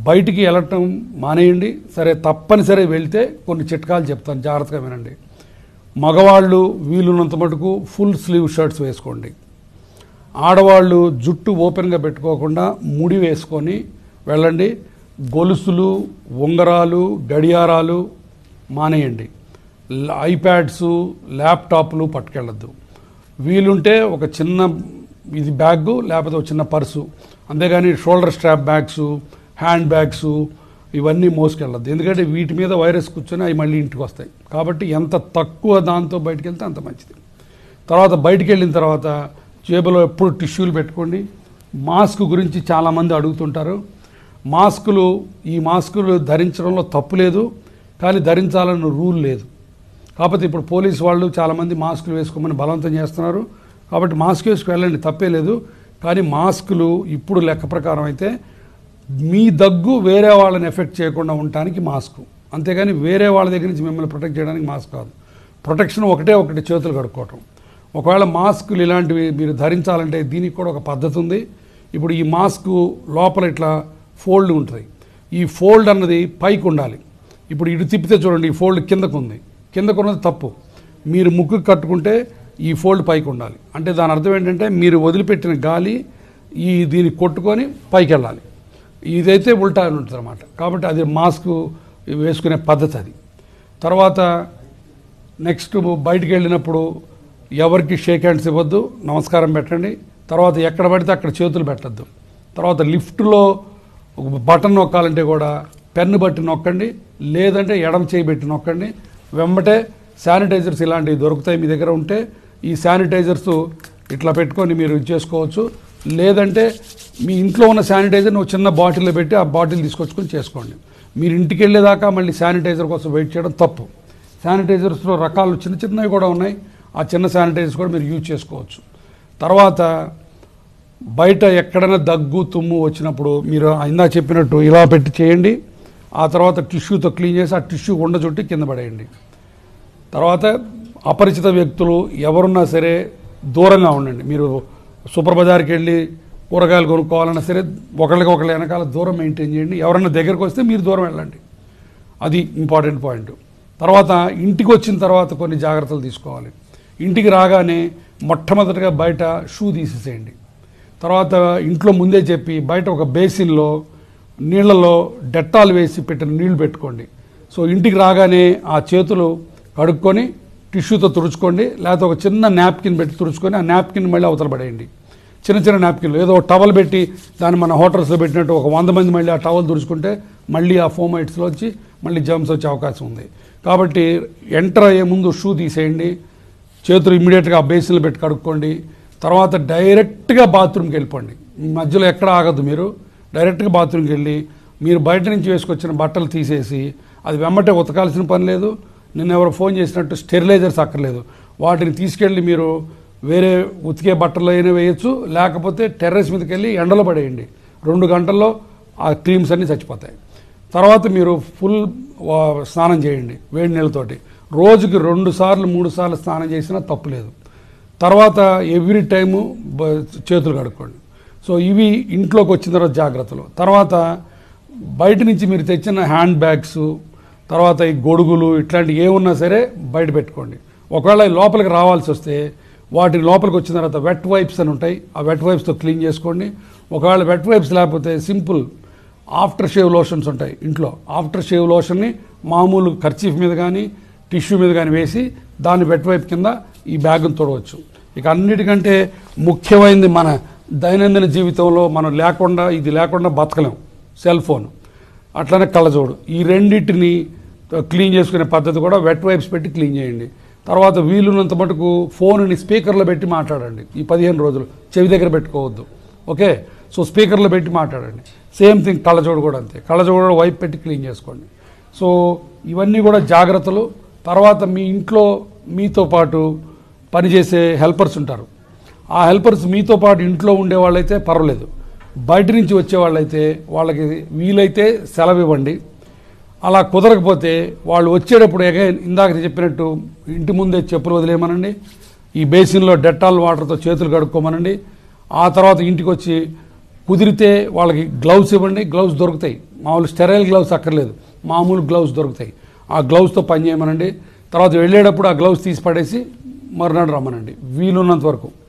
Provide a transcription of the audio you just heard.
బయటికి వెళ్ళటం మానేయండి సరే తప్పనిసరి వెళ్తే కొన్ని చిట్కాలు చెప్తాను జాగ్రత్తగా వినండి మగవాళ్ళు వీలున్నంత మటుకు ఫుల్ స్లీవ్ షర్ట్స్ వేసుకోండి ఆడవాళ్ళు జుట్టు ఓపెన్గా పెట్టుకోకుండా ముడి వేసుకొని వెళ్ళండి గొలుసులు ఉంగరాలు గడియారాలు మానేయండి ల- ఐప్యాడ్స్ ల్యాప్టాప్లు పట్టుకెళ్ళద్దు వీలుంటే ఒక చిన్న ఇది బ్యాగ్ లేకపోతే ఒక చిన్న పర్సు అంతేగాని shoulder strap bags handbags ఇవన్నీ మోసుకెళ్ళద్దు ఎందుకంటే వీటి మీద వైరస్ కూర్చొని అవి మళ్ళీ ఇంటికి వస్తాయి కాబట్టి ఎంత తక్కువ దాంతో బయటికి వెళ్తే అంత మంచిది తర్వాత బయటికి వెళ్ళిన తర్వాత జేబులో ఎప్పుడు టిష్యూలు పెట్టుకోండి మాస్క్ గురించి చాలామంది అడుగుతుంటారు మాస్కులు ఈ మాస్కులు ధరించడంలో తప్పు లేదు కానీ ధరించాలన్న రూల్ లేదు కాకపోతే ఇప్పుడు పోలీస్ వాళ్ళు చాలామంది మాస్కులు వేసుకోమని బలవంతం చేస్తున్నారు కాబట్టి మాస్క్ వేసుకు వెళ్ళండి తప్పే లేదు కానీ మాస్కులు ఇప్పుడు లెక్క ప్రకారం అయితే మీ దగ్గు వేరే వాళ్ళని ఎఫెక్ట్ చేయకుండా ఉండటానికి మాస్క్ అంతేగాని వేరే వాళ్ళ దగ్గర నుంచి మిమ్మల్ని ప్రొటెక్ట్ చేయడానికి మాస్క్ కాదు ప్రొటెక్షన్ ఒకటే ఒకటి చేతులు కడుక్కోవటం ఒకవేళ మాస్కులు ఇలాంటివి మీరు ధరించాలంటే దీనికి కూడా ఒక పద్ధతి ఉంది ఇప్పుడు ఈ మాస్క్ లోపల ఇట్లా ఫోల్డ్ ఉంటుంది ఈ ఫోల్డ్ అన్నది పైకి ఉండాలి ఇప్పుడు ఇటు తిప్పితే చూడండి ఈ ఫోల్డ్ కిందకు ఉంది కిందకు ఉన్నది తప్పు మీరు ముక్కు కట్టుకుంటే ఈ ఫోల్డ్ పైకి ఉండాలి అంటే దాని అర్థం ఏంటంటే మీరు వదిలిపెట్టిన గాలి ఈ దీన్ని కొట్టుకొని పైకి వెళ్ళాలి ఇదైతే ఉల్టా ఉంటుంది అనమాట కాబట్టి అది మాస్క్ వేసుకునే పద్ధతి అది తర్వాత నెక్స్ట్ బయటికి వెళ్ళినప్పుడు ఎవరికి షేక్ హ్యాండ్స్ ఇవ్వద్దు నమస్కారం పెట్టండి తర్వాత ఎక్కడ పడితే అక్కడ చేతులు పెట్టద్దు తర్వాత లిఫ్ట్లో ఒక బటన్ నొక్కాలంటే కూడా పెన్ను బట్టి నొక్కండి లేదంటే ఎడమ చేయి పెట్టి నొక్కండి వెంబటే శానిటైజర్స్ ఇలాంటివి దొరుకుతాయి మీ దగ్గర ఉంటే ఈ శానిటైజర్స్ ఇట్లా పెట్టుకొని మీరు ఇది చేసుకోవచ్చు లేదంటే మీ ఇంట్లో ఉన్న శానిటైజర్ని ఒక చిన్న బాటిల్లో పెట్టి ఆ బాటిల్ తీసుకొచ్చుకొని చేసుకోండి మీరు ఇంటికి వెళ్ళేదాకా మళ్ళీ శానిటైజర్ కోసం వెయిట్ చేయడం తప్పు శానిటైజర్స్లో రకాలు చిన్న చిన్నవి కూడా ఉన్నాయి ఆ చిన్న శానిటైజర్స్ కూడా మీరు యూజ్ చేసుకోవచ్చు తర్వాత బయట ఎక్కడైనా దగ్గు తుమ్ము వచ్చినప్పుడు మీరు ఇందా చెప్పినట్టు ఇలా పెట్టి చేయండి ఆ తర్వాత టిష్యూతో క్లీన్ చేసి ఆ టిష్యూ ఉండ చుట్టి కింద పడేయండి తర్వాత అపరిచిత వ్యక్తులు ఎవరున్నా సరే దూరంగా ఉండండి మీరు సూపర్ బజార్కి వెళ్ళి కూరగాయలు కొనుక్కోవాలన్నా సరే ఒకళ్ళకి ఒకళ్ళ వెనకాల దూరం మెయింటైన్ చేయండి ఎవరన్నా దగ్గరకు వస్తే మీరు దూరం వెళ్ళండి అది ఇంపార్టెంట్ పాయింట్ తర్వాత ఇంటికి వచ్చిన తర్వాత కొన్ని జాగ్రత్తలు తీసుకోవాలి ఇంటికి రాగానే మొట్టమొదటిగా బయట షూ తీసేసేయండి తర్వాత ఇంట్లో ముందే చెప్పి బయట ఒక బేసిన్లో నీళ్ళలో డెట్టాల్ వేసి పెట్టిన నీళ్లు పెట్టుకోండి సో ఇంటికి రాగానే ఆ చేతులు కడుక్కొని టిష్యూతో తుడుచుకోండి లేకపోతే ఒక చిన్న నాప్కిన్ పెట్టి తుడుచుకొని ఆ నాప్కిన్ మళ్ళీ అవతల పడేయండి చిన్న చిన్న నాప్కిన్లు ఏదో ఒక టవల్ పెట్టి దాన్ని మన హోటల్స్లో పెట్టినట్టు ఒక వంద మంది మళ్ళీ ఆ టవల్ తుడుచుకుంటే మళ్ళీ ఆ ఫోమైట్స్లో వచ్చి మళ్ళీ జమ్స్ వచ్చే అవకాశం ఉంది కాబట్టి ఎంటర్ అయ్యే ముందు షూ తీసేయండి చేతులు ఇమ్మీడియట్గా ఆ బేసిన్లో పెట్టి కడుక్కోండి తర్వాత డైరెక్ట్గా బాత్రూమ్కి వెళ్ళిపోండి ఈ మధ్యలో ఎక్కడ ఆగద్దు మీరు డైరెక్ట్గా బాత్రూమ్కి వెళ్ళి మీరు బయట నుంచి వేసుకొచ్చిన బట్టలు తీసేసి అది వెంబటే ఉతకాల్సిన పని లేదు నిన్న ఎవరు ఫోన్ చేసినట్టు స్టెరిలైజర్స్ అక్కర్లేదు వాటిని తీసుకెళ్ళి మీరు వేరే ఉతికే బట్టలు అయినా వేయచ్చు లేకపోతే టెర్రస్ మీదకి వెళ్ళి ఎండలో పడేయండి రెండు గంటల్లో ఆ క్రీమ్స్ అన్నీ చచ్చిపోతాయి తర్వాత మీరు ఫుల్ వా- స్నానం చేయండి వేడి నీళ్ళతోటి రోజుకి రెండు సార్లు మూడు సార్లు స్నానం చేసినా తప్పులేదు తర్వాత ఎవ్రీ టైము బ- చేతులు కడుక్కోండి సో ఇవి ఇంట్లోకి వచ్చిన తర్వాత జాగ్రత్తలు తర్వాత బయట నుంచి మీరు తెచ్చిన హ్యాండ్ బ్యాగ్స్ తర్వాత ఈ గొడుగులు ఇట్లాంటివి ఏమున్నా సరే బయట పెట్టుకోండి ఒకవేళ ఈ లోపలికి రావాల్సి వస్తే వాటిని లోపలికి వచ్చిన తర్వాత వెట్ వైప్స్ అని ఉంటాయి ఆ వెట్ వైప్స్తో క్లీన్ చేసుకోండి ఒకవేళ వెట్ వైప్స్ లేకపోతే సింపుల్ ఆఫ్టర్ షేవ్ లోషన్స్ ఉంటాయి ఇంట్లో ఆఫ్టర్ షేవ్ లోషన్ని మామూలు ఖర్చీఫ్ మీద కానీ టిష్యూ మీద కానీ వేసి దాన్ని వెట్ వైప్ కింద ఈ బ్యాగ్ను తొడవచ్చు ఇక అన్నిటికంటే ముఖ్యమైనది మన దైనందిన జీవితంలో మనం లేకుండా ఇది లేకుండా బతకలేం సెల్ ఫోన్ అట్లనే కళ్ళజోడు ఈ రెండింటిని క్లీన్ చేసుకునే పద్ధతి కూడా వెట్ వైప్స్ పెట్టి క్లీన్ చేయండి తర్వాత వీలున్నంత మటుకు ఫోన్ని స్పీకర్లో పెట్టి మాట్లాడండి ఈ పదిహేను రోజులు చెవి దగ్గర పెట్టుకోవద్దు ఓకే సో స్పీకర్లో పెట్టి మాట్లాడండి సేమ్ థింగ్ కళ్ళజోడు కూడా అంతే కళ్ళజోడు కూడా వైప్ పెట్టి క్లీన్ చేసుకోండి సో ఇవన్నీ కూడా జాగ్రత్తలు తర్వాత మీ ఇంట్లో మీతో పాటు పనిచేసే హెల్పర్స్ ఉంటారు ఆ హెల్పర్స్ మీతో పాటు ఇంట్లో ఉండే వాళ్ళైతే పర్వాలేదు బయట నుంచి వచ్చే వాళ్ళైతే వాళ్ళకి వీలైతే సెలవు ఇవ్వండి అలా కుదరకపోతే వాళ్ళు వచ్చేటప్పుడు అగైన్ ఇందాక చెప్పినట్టు ఇంటి ముందే చెప్పులు వదిలేయమనండి ఈ బేసిన్లో డెటాల్ వాటర్తో చేతులు కడుక్కోమనండి ఆ తర్వాత ఇంటికి వచ్చి కుదిరితే వాళ్ళకి గ్లౌస్ ఇవ్వండి గ్లౌస్ దొరుకుతాయి మామూలు స్టెరైల్ గ్లౌస్ అక్కర్లేదు మామూలు గ్లౌస్ దొరుకుతాయి ఆ గ్లౌస్తో పని చేయమనండి తర్వాత వెళ్ళేటప్పుడు ఆ గ్లౌస్ తీసి పడేసి మరునాడు రమ్మనండి వీలున్నంత వరకు